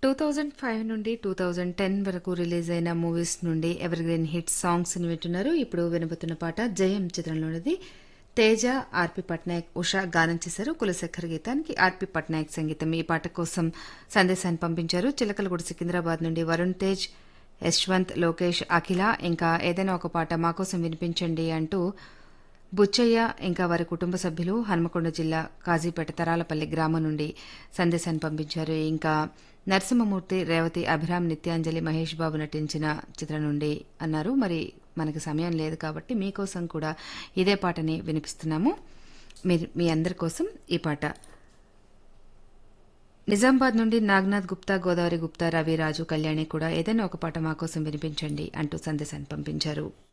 two thousand five నుండి two thousand ten వరకు release అయిన మూవీస్ నుండి ఎవర్ గ్రీన్ హిట్ సాంగ్స్ ని వింటున్నారు ఇప్పుడు వినబోతున్న పాట జయం చిత్రంలోనిది తేజ ఆర్పి పట్నాయక్ ఉషా గానం చేశారు కులశేఖర్ గీతానికి ఆర్పి పట్నాయక్ సంగీతం ఈ పాట కోసం సందేశాన్ని పంపించారు చిలకలగూడ సికింద్రాబాద్ నుండి వరుణ్ తేజ్ యశ్వంత్ లోకేష్ అఖిల ఇంకా ఏదైనా ఒక పాట మా కోసం వినిపించండి అంటూ బుచ్చయ్య ఇంకా వారి కుటుంబ సభ్యులు హన్మకొండ జిల్లా కాజీపేట తరాలపల్లి గ్రామం నుండి సందేశాన్ని పంపించారు ఇంకా నరసింహమూర్తి రేవతి అభిరామ్ నిత్యాంజలి మహేష్ బాబు నటించిన చిత్రం నుండి అన్నారు మరి మనకి సమయం లేదు కాబట్టి మీకోసం కూడా ఇదే పాటని వినిపిస్తున్నాము మీరు మీ అందరి కోసం ఈ పాట నిజామాబాద్ నుండి నాగ్నాథ్ గుప్తా గోదావరి గుప్తా రవి రాజు కళ్యాణి కూడా ఏదైనా ఒక పాట మా కోసం వినిపించండి అంటూ సందేశాన్ని పంపించారు